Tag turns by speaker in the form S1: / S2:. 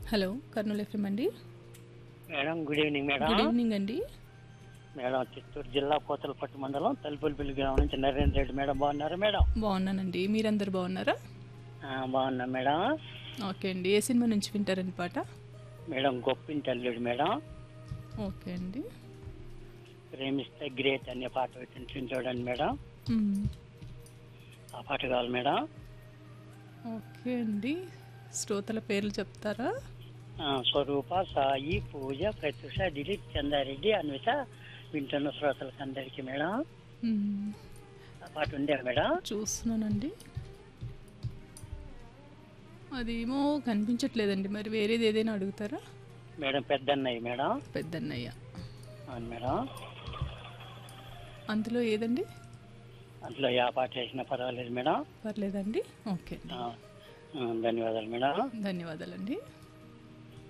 S1: Hello Kurnool FM అండి
S2: madam good evening madam
S1: good evening అండి
S2: madam Chittoor జిల్లా పోతలపట్టు మండలం తలుపులపల్లి గ్రామం నుంచి నరేంద్ర రెడ్డి మేడం బాగున్నారా మేడం
S1: బాగున్నానండి మీరందరు బాగున్నారా
S2: ఆ, బాగున్నా మేడం
S1: ఓకే అండి ఏ సినిమా నుంచి వింటారండి పాట
S2: మేడం గొప్పింటి అల్లుడు మేడం
S1: ఓకే అండి
S2: ప్రేమిస్తే గ్రేట్ అనే పాట వచ్చింది చూడండి మేడం
S1: మ్మ్.
S2: ఆ పాట కావాలి మేడం
S1: ఓకే అండి శ్రోతల పేర్లు చెప్తారా
S2: ఆ, స్వరూప సాయి పూజ ప్రత్యూష దిలీప్ చందారెడ్డి అన్విత వింటున్న శ్రోతలకు అందరికీ మేడం
S1: మ్మ్.
S2: ఆ పాట ఉందా మేడం
S1: చూస్తున్నానండి అదేమో కనిపించట్లేదండి మరి వేరేది ఏదైనా అడుగుతారా
S2: మేడం పెద్దన్నయ్య మేడం
S1: పెద్దన్నయ్య
S2: అవును మేడం
S1: అందులో ఏదండి
S2: అందులో ఏ పాట వేసినా పర్వాలేదు మేడం
S1: పర్లేదండి ఓకే
S2: ఆ, ఆ, ధన్యవాదాలు మేడం
S1: ధన్యవాదాలండి